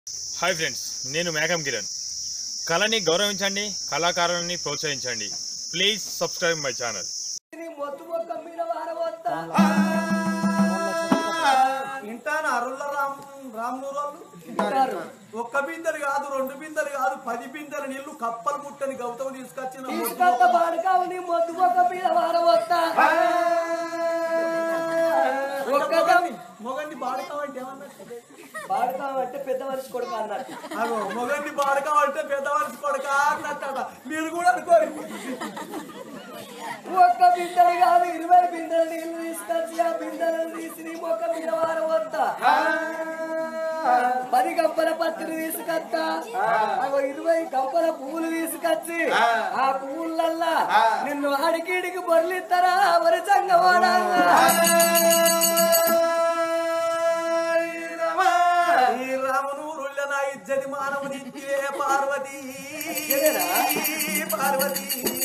Hi friends నేను మేఘం కిరణ్ కళని గౌరవించండి కళాకారులని ప్రోత్సహించండి ప్లీజ్ సబ్స్క్రైబ్ మై ఛానల్ మొత్తం మొక్క మీద వారవత్తా ఇంటాన అరుళ్ళ రామ్ రామ్నూరోళ్ళు అంటారు. ఒక్క బిందెలు కాదు రెండు బిందెలు కాదు పది బిందెల నీళ్లు కప్పలు ముట్టని గౌతమ్ తీసుకొచ్చిన తీసుకొత్త బాడకావు నీ మొద్దు మొక్క మీద వారవత్తా ఒక్కదం మొగన్ని బాడకావంటే ఏమన్నా బాడకావు అంటే పెద్ద మనిషి కొడుకు అన్నట్టు అగో మొగన్ని బాడకావంటే పెద్ద మనిషి కొడక అన్నట్ట మీరు కూడా అనుకోరు ఒక్క బిందెలు కాదు ఇరవై బిందెలు నీళ్లు తీసుకొచ్చి ఆ బిందెలను తీసి నీ మొక్క మీద వారవత్తా పది గంపల పత్తిని తీసుకొత్తా అగో ఇరవై గంపల పువ్వులు తీసుకొచ్చి ఆ పువ్వులల్లా నిన్ను అడికిడికి బొర్లిస్తారా వరి చంగవాడా ఈ రామనూరుళ్ళ నా ఇజ్జతి మానవునిచ్చే పార్వతి పార్వతి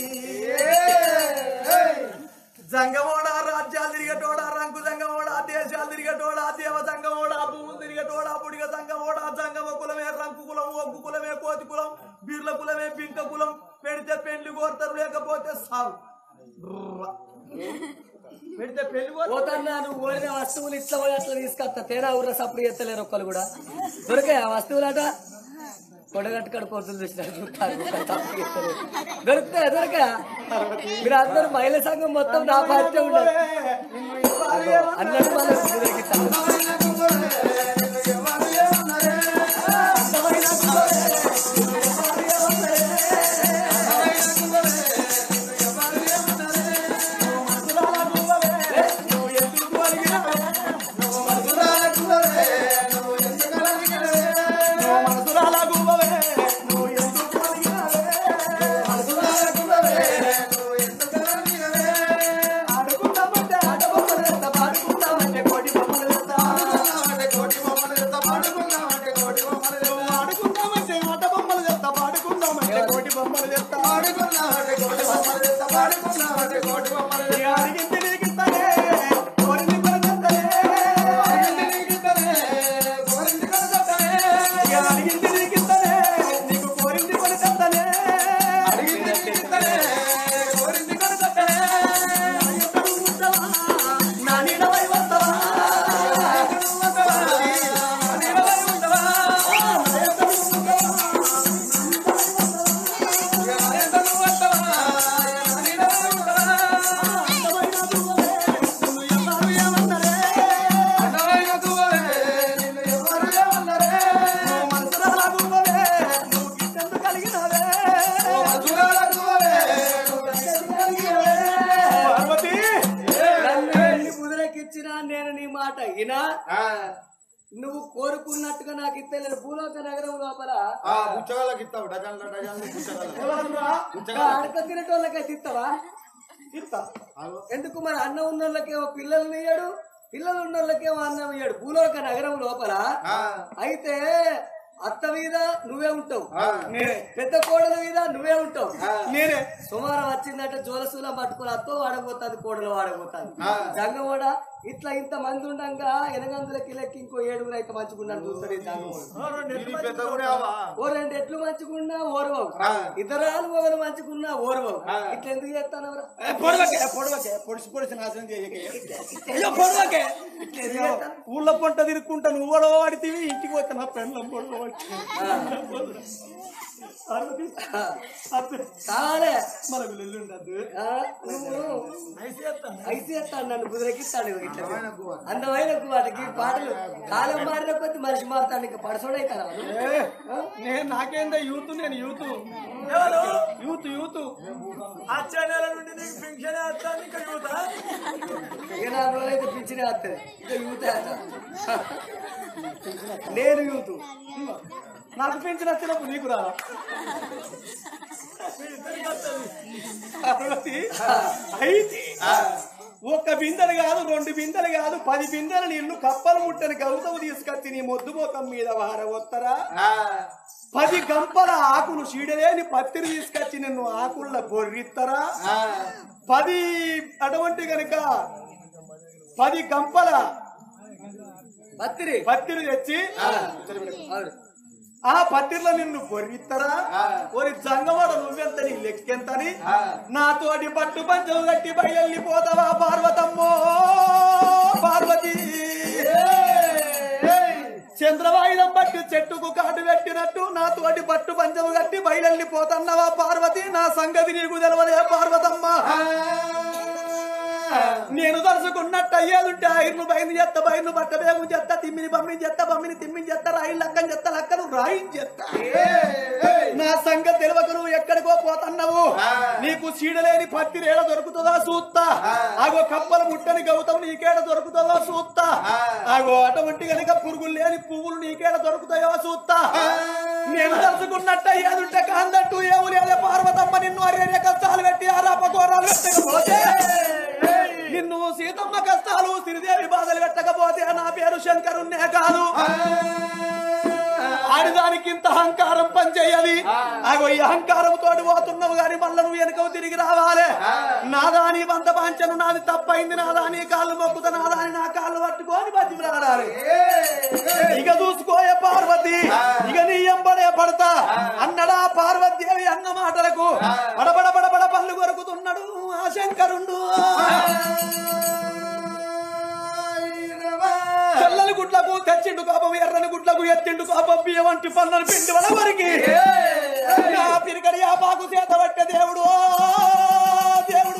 జంగమోడా రాజ్యాలు తిరిగటోడా రంగు జంగమోడా దేశాలు తిరిగటోడా దేవ జంగమోడా భూములు తిరిగటోడా పుడిగ జంగమోడా జంగమ కులమే రంకు కులం ఒగ్గు కులమే కోతి కులం బీర్ల కులమే పింక కులం పెడితే పెళ్లి కోరతారు లేకపోతే సాగు బ్రర్ర. పెడితే పెళ్లి కోరతారు పోతన్నా నువ్వు కోరిన వస్తువులు ఇట్లా పోయి అట్లా తీసుకొస్తా తేడా ఊర సప్పుడు ఎత్తలేరు ఒక్కరు కూడా దొరికాయి ఆ వస్తువులట కొడగట్టుకడ కోతులు చూసినారు చూస్తారు ఒక్కరు సప్పుడు ఎత్తలేరు. దొరుకుతాయా దొరికాయా మీరు అందరూ మహిళా సంఘం మొత్తం నా పార్టీ ఉండదు అన్నట్టు వాళ్ళకి వ్యతిరేకిస్తారు. ఆడుకుంటామంటే ఆట బొమ్మలు తెస్తా, పాడుకుంటామంటే కోటి బొమ్మలు తెస్తా. ఆడుకుందామంటే ఆట బొమ్మలు చెప్తా పాడుకుందామంటే కోటి బొమ్మలు చెప్తా ఇక అడిగింది నీకిస్తానే, కోరింది కొనగొస్తానే. ఇక అడిగింది నీకిస్తానే, నీకు కోరింది కొనగొస్తానే. ఎక్కడ ఉంటావా? నా నీడవై వస్తావా? నా నీడవై ఉంటావా? నా ఎక్కడ ఉంటావా? నన్ను ఎన్ని కుదిరెక్కిచ్చినా నేను నీ మాట అయినా నువ్వు కోరుకున్నట్టుగా నాకు ఇస్తలేదు భూలోక నగరం లోపల అడక తినేటోళ్ళకైతే ఇస్తావా ఎందుకు మరి అన్నం ఉన్న వాళ్ళకేమో పిల్లల్ని ఇయ్యాడు పిల్లలు ఉన్న వాళ్ళకేమో అన్నం ఇయ్యాడు భూలోక నగరం లోపల అయితే అత్త మీద నువ్వే ఉంటావు నేనే పెద్ద కోడల మీద నువ్వే ఉంటావు నేనే సుమారం వచ్చిందంటే జోలసూల పట్టుకొని అత్తో వాడబోతుంది కోడలు వాడబోతుంది జంగమోడ ఇట్లా ఇంత మంది ఉండగా ఎనగందులకి లెక్క ఇంకో ఏడుగురు అయితే మంచిగుండని చూస్తాడు ఈ జంగమోడు ఓ రెండు ఎట్లు మంచుకున్నా ఓర్వవు ఇద్దరాలు మొగలు మంచుకున్నా ఓర్వవు ఇట్లా ఎందుకు చేస్తాను ఊళ్ళో పొంట తిరుక్కుంటా నువ్వు కూడా వాడితేవి ఇంటికి పోతే నా పెండ్లం పొడవ కాలే మన వీళ్ళు ఉండద్దు ఆ, నువ్వు ఐసి ఎత్తాను నన్ను కుదిరెక్కిస్తాడు ఇట్లా అందమైన వాటికి పాటలు కాలం మారిన కొద్ది మనిషి మారుతాడు ఇంకా పడసోడైతారా నేను నాకేందా యూత్ నేను యూత్ యూత్ యూత్ వచ్చే నెల నుండి నీకు పెన్షన్ వేస్తాను ఇంకా యూత్ ఇక నా రోజులైతే పిచ్చినే వస్తుంది ఇంకా యూత్ నేను యూత్ నాకు పెన్షన్ వచ్చినప్పుడు నీకు రా పార్వతి, అయితే ఒక్క బిందెలు కాదు రెండు బిందెలు కాదు పది బిందెల నీళ్లు కప్పలు ముట్టని గౌతము తీసుకొచ్చి నీ మొద్దు మోకం మీద వారవత్తరా పది గంపల ఆకులు చీడలేని పత్తిని తీసుకొచ్చి నిన్ను ఆకుల బొర్రిత్తరా పది అటువంటి గనుక పది గంపల పత్తిరి పత్తిని తెచ్చి అవును ఆ పత్తిలో నిన్ను పొరిగిస్తారా ఒరి జంగవాడ నువ్వెంత నీ లెక్కెంతని నాతోటి పట్టు పంచం కట్టి బయలుపోతావా పార్వతమ్మో పార్వతి చంద్రవాయుధం బట్టి చెట్టుకు కాటు పెట్టినట్టు నాతోటి పట్టు పంచము కట్టి బయలుపోతున్నవా పార్వతి నా సంగతి నీకు తెలవదే పార్వతమ్మ నేను తలుసుకున్నట్టు అయ్యేదుంటే ఐర్ను బయలు చెత్త బయలు బట్ట బేగు చెత్త తిమ్మిని బమ్మిని చెత్త బమ్మిని తిమ్మిని చెత్త రాయిలు లక్కని చెత్త లక్కను రాయిని చెత్త నా సంగతి తెలియక నువ్వు ఎక్కడికో పోతున్నావు నీకు చీడలేని పత్తి రేడ దొరుకుతుందా సూత్తా ఆగో కప్పల ముట్టని గౌతం నీకేడ దొరుకుతుందో సూత్తా ఆగో అటువంటి గనుక పురుగులు లేని పువ్వులు నీకేడ దొరుకుతాయో సూత్తా నేను తలుసుకున్నట్టు అయ్యేదుంటే కాందట్టు ఏము లేదే పార్వతమ్మ నిన్ను అరే కష్టాలు పెట్టి ఆరాప ఘోరాలు పెట్టకపోతే నిన్ను సీతమ్మ కష్టాలు శ్రీదేవి బాధలు పెట్టకపోతే నా పేరు శంకరున్నే కాదు ఆడిదానికి ఇంత అహంకారం పనిచేయాలి అగో ఈ అహంకారం తోటి పోతున్నావు గాని మళ్ళా నువ్వు వెనుక తిరిగి రావాలి నాదాని వంద పాంచను నాది తప్పైంది నాదాని కాళ్ళు మొక్కుతా నాదాని నా కాళ్ళు పట్టుకొని బతిమలాడాలి ఇక చూసుకోయే పార్వతి ఇక నీ ఎంబడే పడతా అన్నడా పార్వతీదేవి అన్న మాటలకు బడబడ బడబడ పళ్ళు కొరుకుతున్నాడు ఆ శంకరుండు తెల్లని గుడ్లకు తెచ్చిండు కోపం ఎర్రని గుడ్లకు ఎత్తిండు కోపం బియ్యం వంటి పన్నను పిండి వరకు నా పిరికడి ఆ బాగు చేత పట్టే దేవుడు ఓ దేవుడు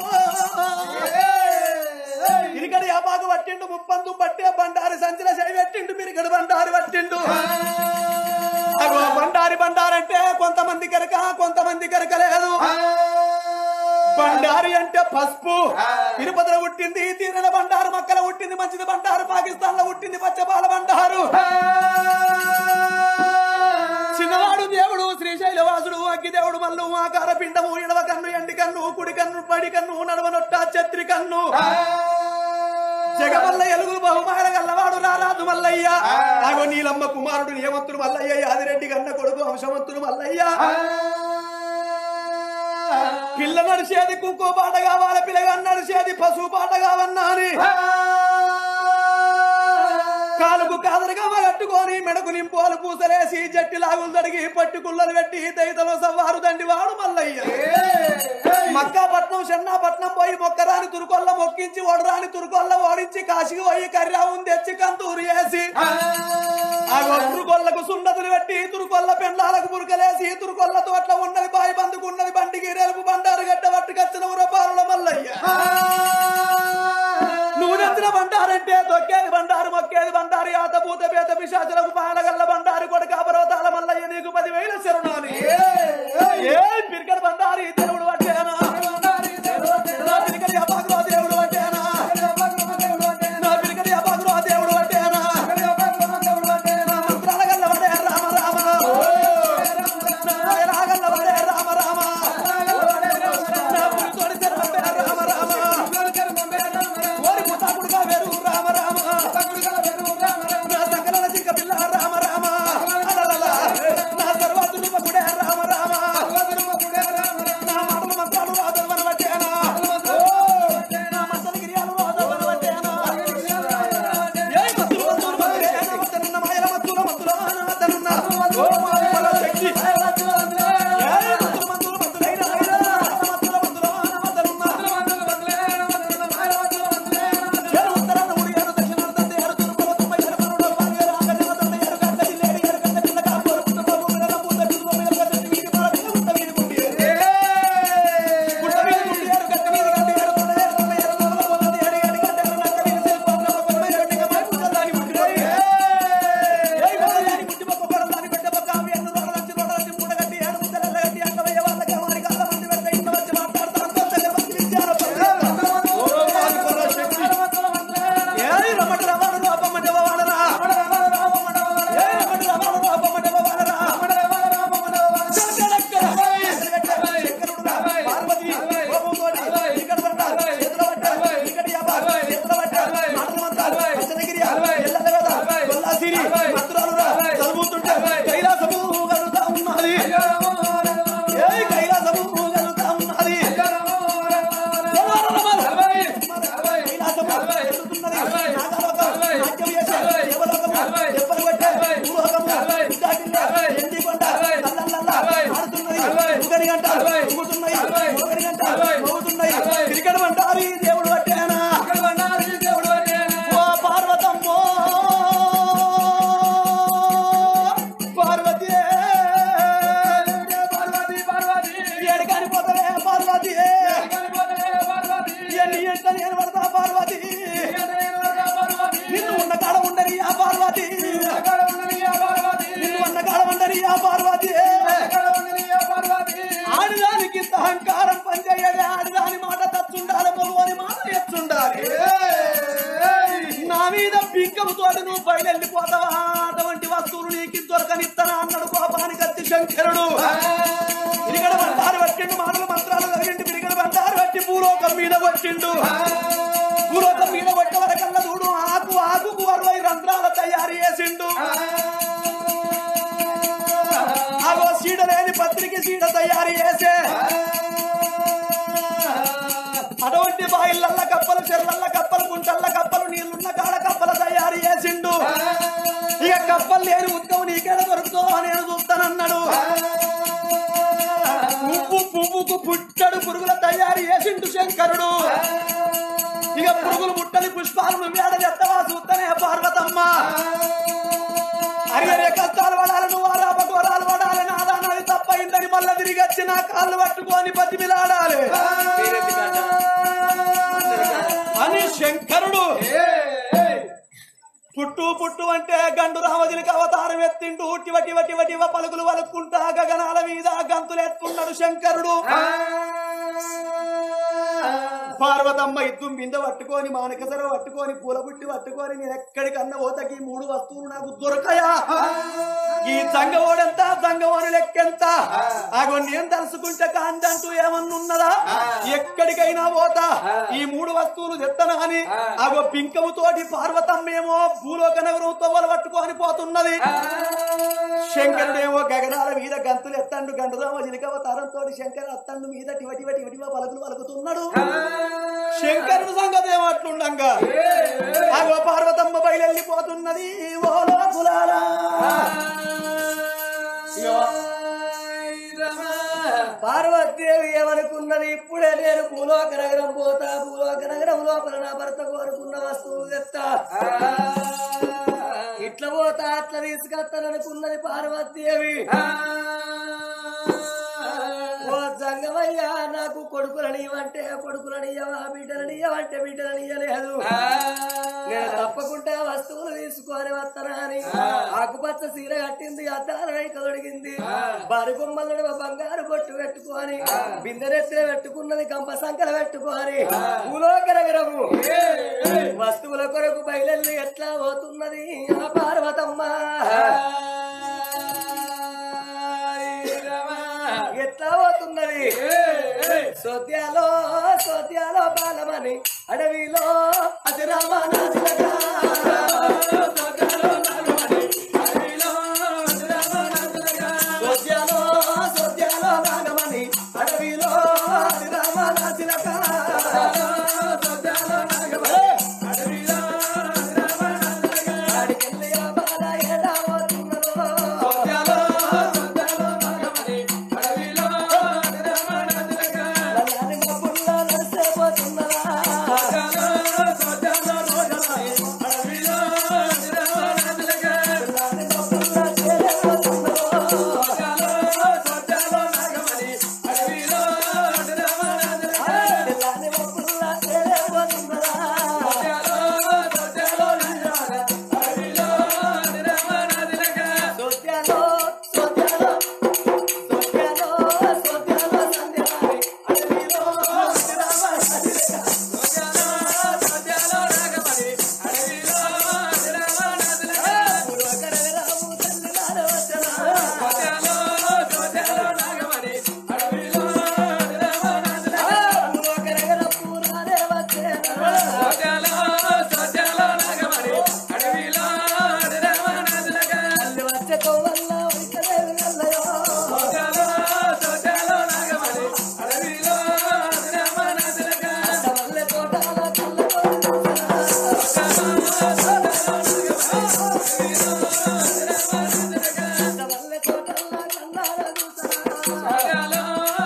పిరికడి ఆ బాగు పట్టిండు ముప్పందు పట్టే బండారి సంచిల చేయి పెట్టిండు పిరికడి బండారి పట్టిండు అగో బండారి బండారంటే కొంతమంది కనుక కొంతమంది కనుక లేదు బండారి అంటే పసుపు తిరుపతిలో పుట్టింది తీరన బండారు మక్కల పుట్టింది మంచిది బండారు పాకిస్తాన్ లో పుట్టింది పచ్చపాల బండారు చిన్నవాడు దేవుడు శ్రీశైలవాసుడు అగ్గి దేవుడు మల్లు ఆకార పిండము ఇడవ కన్ను ఎండి కన్ను కుడి కన్ను పడి కన్ను నడవ నొట్ట చత్రి కన్ను జగమల్ల ఎలుగులు బహుమాన గల్లవాడు రారాజు మల్లయ్య ఆగో నీలమ్మ కుమారుడు నియమంతుడు మల్లయ్య యాదిరెడ్డి కన్న కొడుకు వంశవంతుడు మల్లయ్య పిల్ల నడిచేది కుక్కో పాట కావాలి పిల్లగా నడిచేది పశువు పాట కావన్నాని కాలుకు కాదరగా కట్టుకొని మెడకు నింపోలు పూసలేసి జట్టి లాగులు తడిగి పట్టుకుళ్ళలు పెట్టి దైతలో సవ్వారు దండి వాడు మల్లయ్య మక్కాపట్నం చెన్నాపట్నం పోయి మొక్కరాని తురుకొల్ల మొక్కించి ఒడరాని తురుకొల్ల ఓడించి కాశీకి పోయి కర్రావుని తెచ్చి కంతూరు వేసి ఆ తురుకొల్లకు సున్నతులు పెట్టి తురుకొల్ల పెండాలకు పురుకలేసి తురుకొల్ల తోట్ల ఉన్నది బాయి బందుకున్నది బండికి రెలుపు బండారు గడ్డ పట్టుకొచ్చిన ఉరపారుల మల్లయ్య నువ్వు తెచ్చిన బండారంటే తొక్కేది బండారు మొక్కేది బండారు యాత పూత పేత పిశాచులకు పాలగల్ల బండారు కొడుక పర్వతాల మల్లయ్య నీకు పదివేల శరణాని ఏ పిరికడ బండారి దేవుడు పట్టేనా నా పిరికడి అపాకులో దేవుడు పట్టేనా నా పిరికడి అపాకులో దేవుడు పట్టేనా నా మంత్రాల గల్ల పడే రామ రామ నా రాగల్ల పడే రామ రామ నా పులితోడి తెరపడే రామ రామ ఓరి పుతాకుడుగా వేరు రామ రామ నా సకల చిక్క పిల్ల రామ రామ అలలల. నా సర్వతులు గుడే రామ రామ నా మాటలు మంత్రాలు రాజవన వడ్డేనా నా మంత్రాలు గిరియాలు రాజవన వడ్డేనా ఏ మత్తులు మత్తులు మత్తులేనా మత్తనున్న మాయల మత్తుల మత్తుల ఆనవద్దనున్న. ఓ మాయల శక్తి. ఏ మత్తులు మత్తులు మత్తులైన మాయల మత్తుల మత్తుల ఆనవద్దనున్న. ఏడు ఉత్తరాన ఉడి ఏడు దక్షిణాన తండ్రి ఏడు తూర్పున తొంభై ఏడు పనులు పాలు ఏడు ఆగజన తండ్రి ఏడు గంట జిల్లేడు ఏడు గంట పిల్ల కాపురు పుట్ట పోగు పిల్లల పూత పిలువ పిల్లల గంట వీధి పాల పిల్ల గుట్ట వీధి గుండి గుట్ట వీధి గుండి ఏడు గంట వీధి గంట ఏడు తొండ ఏడు తొండ ఏడు తొండ తొండ ఏడు ఏడు గంట ఏడు నక్క వీధి శిల్పం నక్క కొమ్మ ఏడు నిగ మై పుట్ట దాని పుట్టి పోయి ఏయ్ కొమ్మ దాని పుట్టి మొక్క కొరం దాని పెట్ట మొక్క అవి ఎన్ను రోడ్ల నుంచి రోడ్ల నుంచి వంగని ఆ పార్వతి ఆడదానికి ఇంత అహంకారం పనిచేయాలి ఆడదాని మాట తచ్చుండాలి మగవాని మాట ఎచ్చుండాలి నా మీద పింకముతో నువ్వు బయలుపోతావా అటువంటి వస్తువులు నీకు దొరకనిత్తనా అన్నాడు కోపానికి అత్తి శంకరుడు విరిగడ బండారు పట్టిండు మాటలు మంత్రాలు కలిగిండు విరిగడ బండారు పట్టి భూలోకం మీద వచ్చిండు భూలోకం మీద వచ్చే వరకల్లా చూడు ఆకు ఆకుకు అరవై రంధ్రాల తయారు చేసిండు ఆగో సీడ లేని పత్రిక సీడ తయారు చేసే అటువంటి బాయిలల్ల కప్పలు చెర్లల్ల కప్పలు గుంటల్ల కప్పలు నీళ్లున్న కాడ కప్పలు తయారు చేసిండు ఇక కప్పలు లేని ఉత్తమ నీకేడ దొరుకుతావు నేను చూస్తానన్నాడు పువ్వు పువ్వుకు పుట్టడు పురుగుల తయారు చేసిండు శంకరుడు ఇక పురుగులు ముట్టని పుష్పాలను వేడ చెత్తవా చూస్తనే పార్వతమ్మ అరిగరే కష్టాలు పడాలి నువ్వు ఆరాప ఘోరాలు పడాలి నాదా నాది తప్పయిందని మళ్ళా తిరిగి వచ్చి నా కాళ్ళు పట్టుకొని బతిమిలాడాలి అని శంకరుడు పుట్టు పుట్టు అంటే గండు రామదినికి అవతారం ఎత్తిండు టివ టివ టివ టివ పలుకులు వలుక్కుంటా గగనాల మీద గంతులు ఎత్తున్నాడు శంకరుడు పార్వతమ్మ ఇద్దు బింద పట్టుకొని మానకసర పట్టుకొని పూల బుట్టి పట్టుకొని నేను ఎక్కడికన్నా పోతకి ఈ మూడు వస్తువులు నాకు దొరకయా ఈ సంగవోడెంత సంగవోని లెక్కెంత అగో నేను తలుసుకుంటే కాంతంటూ ఏమన్నున్నదా ఎక్కడికైనా పోతా ఈ మూడు వస్తువులు తెత్తనా అని అగో పింకముతోటి పార్వతమ్మేమో భూలోక నగరంతో పట్టుకొని పోతున్నది శంకరుడేమో గగనాల మీద గంతులు ఎత్తండు గండురామ జిలికవతారంతో శంకర అత్తండు మీద టివ టివ టివ టివ పలుకులు పలుకుతున్నాడు శంకరుడు సంగతి ఏమో అట్లుండంగా అగో పార్వతమ్మ బయలెళ్ళిపోతున్నది ఓ లోకులారా పార్వతీదేవి ఏమనుకున్నది ఇప్పుడే నేను భూలోక నగరం పోతా భూలోక నగరం లోపల నా భర్త కోరుకున్న వస్తువులు తెస్తా ఇట్లా పోతా అట్లా తీసుకొస్తాననుకున్నది పార్వతీదేవి ఓ జంగమయ్యా నాకు కొడుకులనియమంటే కొడుకులనియవా బిడ్డలనియమంటే బిడ్డలనియలేదు నేను తప్పకుండా వస్తువులు తీసుకొని వస్తానా అని ఆకుపచ్చ సీర కట్టింది అద్దాల రైక తొడిగింది బారి బొమ్మలను బంగారు బొట్టు పెట్టుకొని బిందెనెత్తిన పెట్టుకున్నది కంప సంకల పెట్టుకొని భూలోక నగరము వస్తువుల కొరకు బయలెల్లి ఎట్లా పోతున్నది ఆ పార్వతమ్మ ఎట్లా పోతున్నది సోద్యాలో సోద్యాలో బాలమని అడవిలో అది రామనాథులగా. సోద్యాలో సోద్యాలో బాలమని అడవిలో అది రామనాథులగా. ఆడికెళ్ళి ఆ బాల ఎలా పోతున్నదో. నల్లని మబ్బుల్లో నడిచేపోతున్నదా? నల్లని మబ్బుల్లో చేరేపోతున్నదో. నల్లని మబ్బుల్లో చేరేపోతున్నదా? సోత్యాలో సోత్యాలో సోత్యాలో సోత్యాలో సంధ్యాని అడవిలో రామనాథులగా. పూర్వకరగరాము తల్లిలార వచ్చనా. పూర్వకరగర పూరారే వచ్చేనా. తల్లి వచ్చే కోవల్ల ఉడికలేవి నల్లయో. అట్టవల్లే తోటాల కళ్ళతోటి చూసనా. అట్టవల్లే తోటల్ల కన్నార చూసనా.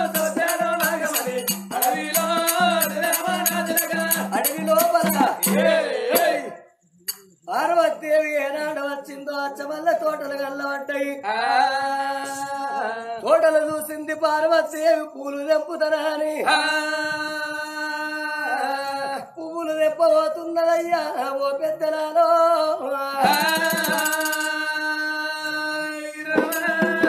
అడవి లోపల పార్వతీదేవి ఏనాడు వచ్చిందో అచ్చమల్ల తోటలు గల్లబడ్డాయి తోటలు చూసింది పార్వతీదేవి పూలు తెంపుతనని పువ్వులు తెప్పబోతున్నదయ్యా ఓ పెద్దలాలో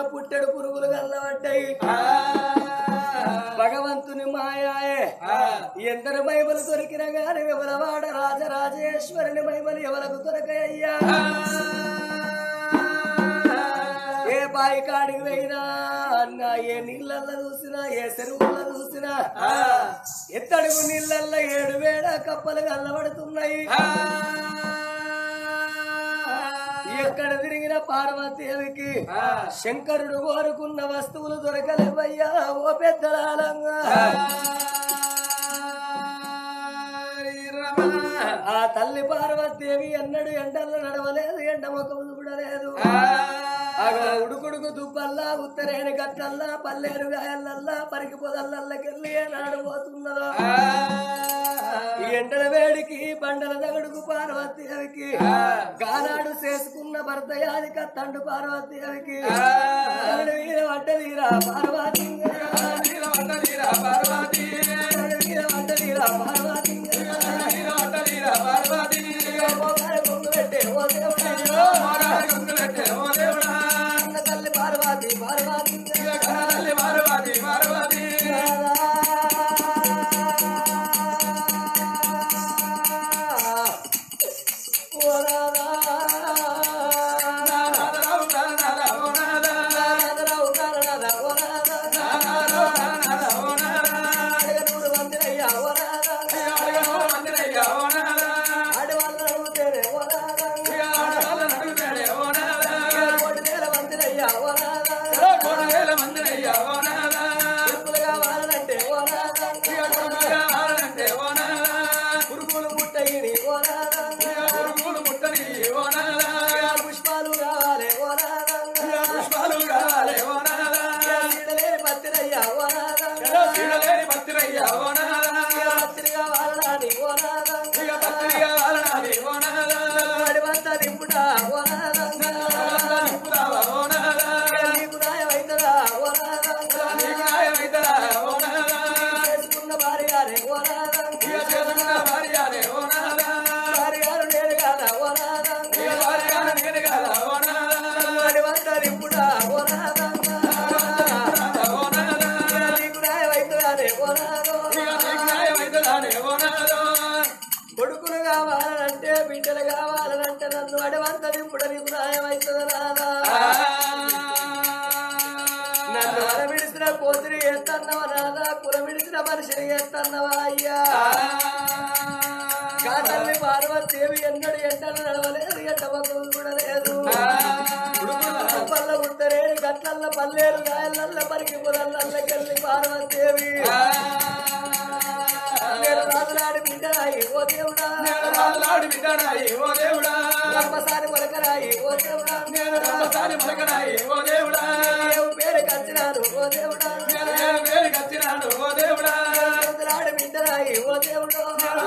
పుట్టెడు పురుగులు గల్లబడ్డాయి భగవంతుని మాయాయే ఎందరు మహిమలు దొరికిన గాని విమలవాడ రాజరాజేశ్వరుని మహిమలు ఎవరకు దొరకయ్యా ఏ బాయి కాడికి పోయినా అన్న ఏ నీళ్ళల్లో చూసినా ఏ చెరువుల్లో చూసినా ఎత్తడుగు నీళ్ళల్లో ఏడు వేడ కప్పలు కల్లబడుతున్నాయి ఎక్కడ తిరిగిన పార్వతీదేవికి శంకరుడు కోరుకున్న వస్తువులు దొరకలేవయ్యా ఓ పెద్దలాలంగా ఆ తల్లి పార్వతీదేవి ఎన్నడు ఎండల్లో నడవలేదు ఎండ ముఖం చూడలేదు అగో ఉడుకుడుకు దుబ్బల్లా ఉత్తరేని గట్టల్లా పల్లేరు గాయలల్లా పరికి పొదల్లకెళ్ళి ఏనాడు పోతున్నదో ఈ ఎండల వేడికి బండల దగడుకు పార్వతీదేవికి గానాడు చేసుకున్న భర్త యాదిక తండు పార్వతీదేవికి తనడు వీర వడ్డదీరా పార్వతీ తనడు వీర వడ్డదీరా పార్వతీ మోగాడు కొంగు పెట్టే ఓ దేవుడా అన్న తల్లి పార్వతి పార్వతి ఓ రాధా. రాధరావు రాధా, ఓ రాధా. అడగనూరు వందిరయ్యా, ఓ రాధా. ఆడవాళ్ళ అడుగుతేనే, ఓ రాధా. కోటి వేల వందిరయ్యా, ఓ రాధా. చెప్పులు కావాలంటే, ఓ రాధా. పురుగులు ముట్టయిని, ఓ రాధా. పుష్పాలు కావాలి, ఓ రాధా. సీడలేని పత్తిరయ్యా, ఓ రాధా. పత్తిరి కావాలని, ఓ రాధా. అడివంతా దింపుడా, ఓ రాధా. నీకు న్యాయమైతదా, ఓ రాధా. చేసుకున్న భార్యారే, ఓ రాధా. భార్యాలు నేను కాదా, ఓ రాధా. అడివంతా దింపుడా, ఓ రాధా. నీకు న్యాయమైతదానే, ఓ రాధా. కొడుకులు కావాలంటే బిడ్డలు కావాలంటే నన్ను అడవంత దింపుడు నీకు న్యాయమైతుంది రాదా నన్ను అరవిడిసిన కోతిని ఎత్తన్నవా రాదా కులమిడిసిన మనిషిని ఎత్తన్నవా అయ్యా కాతల్లి పార్వతీదేవి ఎన్నడు ఎండలు నడవలేదు ఎండ మొక్కలు కూడా లేదు పల్ల ఉత్తరేని గట్లల్ల పల్లేరు గాయలల్ల పరికి పొదల్లకెళ్ళి పార్వతీదేవి నేను రాజులాడి బిడ్డరాయి ఓ దేవుడా రంపసారి మొలకరాయి ఓ దేవుడా దేవుడు పేరు కచ్చినాను ఓ దేవుడా రాజులాడి బిడ్డరాయి ఓ దేవుడు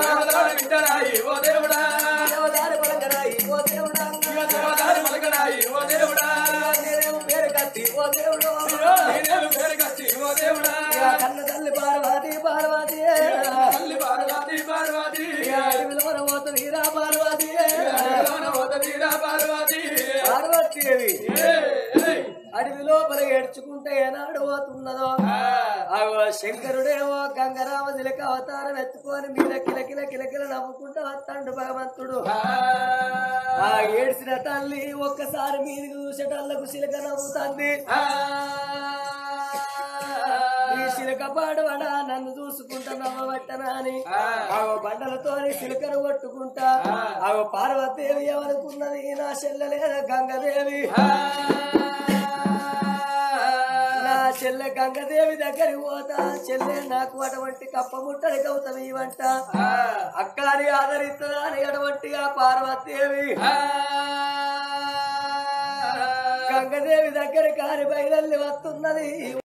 దేవదారి మొలకరాయి ఓ దేవుడా నేనేమో పేరు కత్తి ఓ దేవుడు కన్న తల్లి పార్వతి పార్వతి అడవిలో పోతుంది హీరా పార్వతి పార్వతీదేవి అడవి లోపల ఏడ్చుకుంటే ఏనాడు పోతున్నదో ఆగో శంకరుడేమో గంగరామ తిలక అవతారం ఎత్తుకొని మీద కిలకిల కిలకిల నవ్వుకుంటూ వస్తాడు భగవంతుడు ఆ ఏడ్చిన తల్లి ఒక్కసారి మీదికి చూసేటల్లకు శిలక నవ్వుతుంది ఈ శిలక పాడవడా నన్ను చూసుకుంటా నవ్వబట్టనా అని ఆగో బండలతోని శిలకను కొట్టుకుంటా ఆగో పార్వతీదేవి ఎవరుకున్నది నా చెల్లెలేద గంగదేవి నా చెల్లె గంగదేవి దగ్గరికి పోతా చెల్లె నాకు అటువంటి కప్ప ముట్టడి గౌతమి వంట అక్కని ఆదరిస్తుందా అని అటువంటి ఆ పార్వతీదేవి గంగదేవి దగ్గర కారి బయలు వస్తున్నది